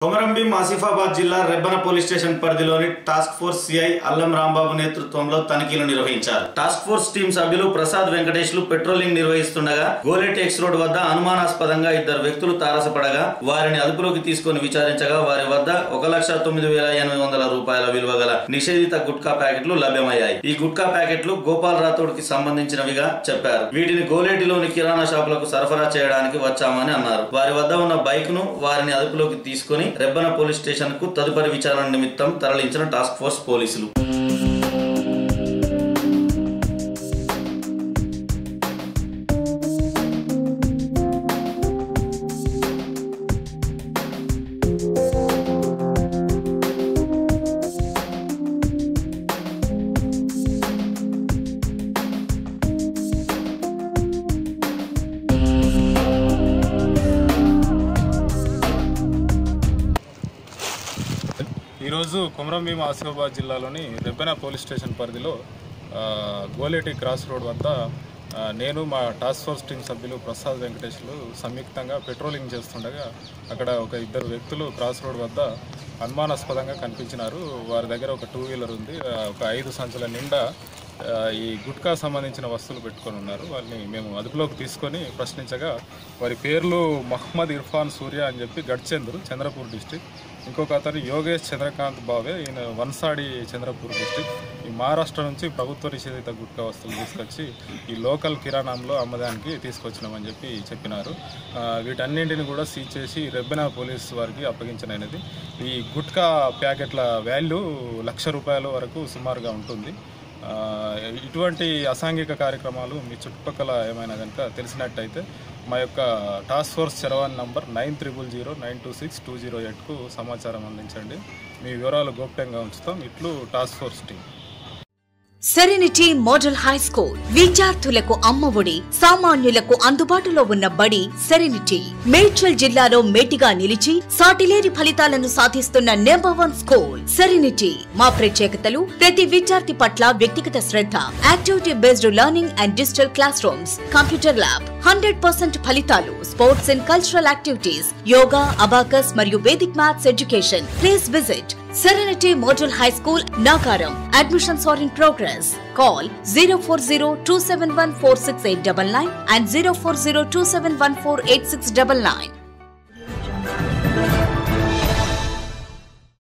కొమరంభీం ఆసిఫాబాద్ జిల్లా Rebbana police station పరిధిలోని task force CI Allam Rambabu నేతృత్వంలో తనిఖీలు నిర్వహించారు టాస్క్ ఫోర్స్ టీం సభ్యులు ప్రసాద్ వెంకటేష్లు పెట్రోలింగ్ నిర్వహిస్తుండగా గోలెట్ ఎక్స్ రోడ్ వద్ద అనుమానాస్పదంగా ఇద్దరు వ్యక్తులు తారసపడగా వారిని అదుపులోకి తీసుకొని విచారించగా వారి వద్ద ఒక లక్ష తొమ్మిది వేల ఎనిమిది వందల రూపాయల విలువ గల నిషేధిత గుట్కా ప్యాకెట్లు లభ్యమయ్యాయి ఈ గుట్కా ప్యాకెట్లు గోపాల్ రాథోడ్ కి సంబంధించినవిగా చెప్పారు వీటిని గోలేటిలోని కిరాణా షాపులకు సరఫరా చేయడానికి వచ్చామని అన్నారు వారి వద్ద ఉన్న బైక్ ను వారిని అదుపులోకి తీసుకొని రెబ్బన పోలీస్ స్టేషన్ కు తదుపరి విచారణ నిమిత్తం తరలించిన టాస్క్ ఫోర్స్ పోలీసులు ఈరోజు కొమరంభీం ఆసిఫాబాద్ జిల్లాలోని రెబ్బెన పోలీస్ స్టేషన్ పరిధిలో ఆ, గోలేటి క్రాస్ రోడ్ వద్ద ఆ, నేను మా టాస్క్ ఫోర్స్ టీం సభ్యులు ప్రసాద్ వెంకటేష్లు సంయుక్తంగా పెట్రోలింగ్ చేస్తుండగా అక్కడ ఒక ఇద్దరు వ్యక్తులు క్రాస్ రోడ్ వద్ద అనుమానాస్పదంగా కనిపించినారు వారి దగ్గర ఒక టూ వీలర్ ఉంది ఆ, ఒక ఐదు సంచుల నిండా ఆ, ఈ గుట్కా సంబంధించిన వస్తువులు పెట్టుకొని ఉన్నారు వాళ్ళని మేము అదుపులోకి తీసుకొని ప్రశ్నించగా వారి పేర్లు మహమ్మద్ ఇర్ఫాన్ సూర్య అని చెప్పి గడ్చంద్రు చంద్రపూర్ డిస్టిక్ ఇంకొక అతను యోగేష్ చంద్రకాంత్ బావే ఈయన వన్సాడి చంద్రపూర్ డిస్టిక్ ఈ మహారాష్ట్ర నుంచి ప్రభుత్వ నిషేధిత గుట్కా వస్తువులు తీసుకొచ్చి ఈ లోకల్ కిరాణంలో అమ్మడానికి తీసుకొచ్చినామని చెప్పి చెప్పినారు ఆ, వీటన్నింటిని కూడా సీజ్ చేసి రెబ్బెన పోలీస్ వారికి అప్పగించనైనది ఈ గుట్కా ప్యాకెట్ల వాల్యూ లక్ష రూపాయల వరకు సుమారుగా ఉంటుంది ఆ, ఇటువంటి అసాంఘిక కార్యక్రమాలు మీ చుట్టుపక్కల ఏమైనా కనుక తెలిసినట్టయితే మా యొక్క టాస్క్ ఫోర్స్ చరవాణి number nine triple zero nine two six two zero ఎయిట్కు సమాచారం అందించండి మీ వివరాలు గోప్యంగా ఉంచుతాం ఇట్లు task force team Serenity model high school విద్యార్థులకు అమ్మఒడి సామాన్యులకు అందుబాటులో ఉన్న బడి సెరెనిటీ మేడ్చల్ జిల్లాలో మేటిగా నిలిచి సాటిలేని ఫలితాలను సాధిస్తున్న నెంబర్ వన్ స్కూల్ సెరెనిటీ మా ప్రత్యేకతలు ప్రతి విద్యార్థి పట్ల వ్యక్తిగత శ్రద్ధ activity based learning and digital classrooms computer lab hundred percent ఫలితాలు sports and cultural activities yoga abacus మరియు Vedic maths education please visit Serenity Model High School, Nagaram. Admissions are in progress. Call 040 and 040 271 8699.